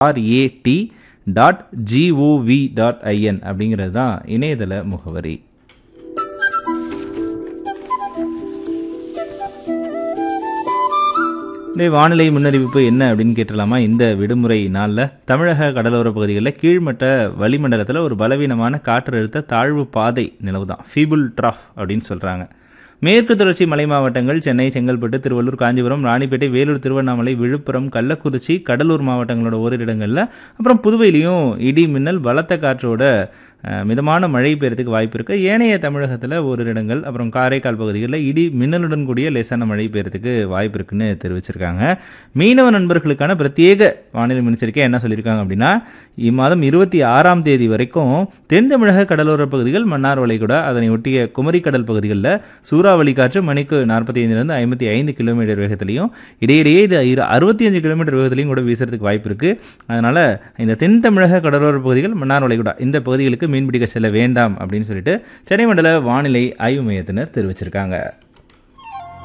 RAT dot gov dot IN அப்படிங்கிறது தான் இணையதள முகவரி இந்த வானிலை முன்னறிவிப்பு என்ன அப்படின்னு கேட்டலாமா இந்த விடுமுறை நாளில் தமிழக கடலோர பகுதிகளில் கீழ்மட்ட வளிமண்டலத்தில் ஒரு பலவீனமான காற்றழுத்த தாழ்வு பாதை நிலவுதான் ஃபீபுல் ட்ராஃப் அப்படின்னு சொல்கிறாங்க மேற்கு தொடர்ச்சி மலை மாவட்டங்கள் சென்னை செங்கல்பட்டு திருவள்ளூர் காஞ்சிபுரம் ராணிப்பேட்டை வேலூர் திருவண்ணாமலை விழுப்புரம் கள்ளக்குறிச்சி கடலூர் மாவட்டங்களோட ஓரிரு இடங்களில் அப்புறம் புதுவையிலையும் இடி மின்னல் பலத்த காற்றோட அஹ், மிதமான மழை பெய்யறதுக்கு வாய்ப்பு இருக்கு ஏனைய தமிழகத்தில் ஓரிரு இடங்கள் அப்புறம் காரைக்கால் பகுதிகளில் இடி மின்னலுடன் கூடிய லேசான மழை பெய்யறதுக்கு வாய்ப்பு இருக்குன்னு தெரிவிச்சிருக்காங்க மீனவ நண்பர்களுக்கான பிரத்யேக வானிலை முன்னெச்சரிக்கை என்ன சொல்லியிருக்காங்க அப்படின்னா இம்மாதம் இருபத்தி ஆறாம் தேதி வரைக்கும் தென் தமிழக கடலோர பகுதிகள் மன்னார் வளைகுடா அதனை ஒட்டிய குமரிக்கடல் பகுதிகளில் சூறாவளி காற்று மணிக்கு நாற்பத்தி ஐந்துலேருந்து ஐம்பத்தி ஐந்து கிலோமீட்டர் வேகத்திலையும் இடையிடையே இது இரு அறுபத்தி அஞ்சு கிலோமீட்டர் வேகத்திலையும் கூட வீசுறதுக்கு வாய்ப்பு இருக்கு அதனால இந்த தென் தமிழக கடலோர பகுதிகள் மன்னார் வளைகுடா இந்த பகுதிகளுக்கு மீன்பிடிக்க செல்ல வேண்டாம் அப்படின்னு சொல்லிட்டு சென்னை மண்டல வானிலை ஆய்வு மையத்தினர் தெரிவிச்சிருக்காங்க